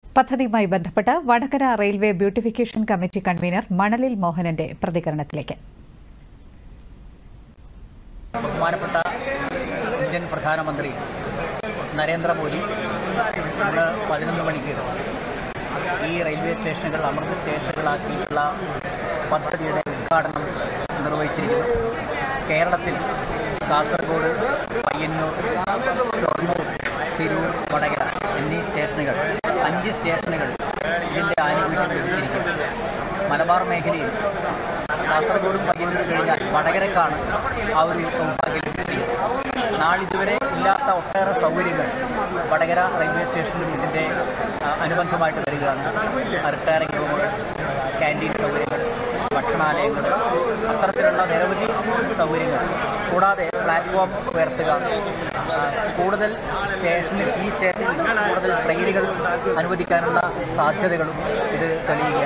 പദ്ധതിയുമായി ബന്ധപ്പെട്ട് Vadakara railway beautification committee convener മണലിൽ മോഹനന്റെ പ്രതികരണത്തിലേക്ക് ബഹുമാനപ്പെട്ട ഇന്ത്യൻ പ്രധാനമന്ത്രി നരേന്ദ്രമോദി ഇന്ന് പതിനൊന്ന് മണിക്ക് ഈ റെയിൽവേ സ്റ്റേഷനുകൾ അമൃത് സ്റ്റേഷനുകളാക്കിയിട്ടുള്ള പദ്ധതിയുടെ ഉദ്ഘാടനം നിർവഹിച്ചിരിക്കുന്നു കേരളത്തിൽ കാസർഗോഡ് പയ്യന്നൂർ ഷൊർണൂർ തിരൂർ വടകര എന്നീ സ്റ്റേഷനുകൾ അഞ്ച് സ്റ്റേഷനുകൾ ഇതിൻ്റെ ആനുകൂല്യം ലഭിച്ചിരിക്കും മലബാർ മേഖലയിൽ കാസർഗോഡും പയ്യന്നൂർ കഴിഞ്ഞാൽ വടകരക്കാണ് ആ ഒരു സൗഭാഗ്യം ലഭിച്ചിരിക്കുന്നത് നാളിതുവരെ ഇല്ലാത്ത ഒട്ടേറെ സൗകര്യങ്ങൾ വടകര റെയിൽവേ സ്റ്റേഷനിലും ഇതിൻ്റെ ആ, അനുബന്ധമായിട്ട് വരികയാണ് റിട്ടയറിംഗ് റൂമുകൾ ക്യാൻറ്റീൻ സൗകര്യങ്ങൾ ഭക്ഷണാലയങ്ങൾ അത്തരത്തിലുള്ള നിരവധി സൗകര്യങ്ങൾ കൂടാതെ പ്ലാറ്റ്ഫോം ഉയർത്തുക ആ, കൂടുതൽ സ്റ്റേഷനിൽ ഈ സ്റ്റേഷനിൽ കൂടുതൽ ട്രെയിനുകൾ അനുവദിക്കാനുള്ള സാധ്യതകളും ഇത് തെളിയുകയാണ്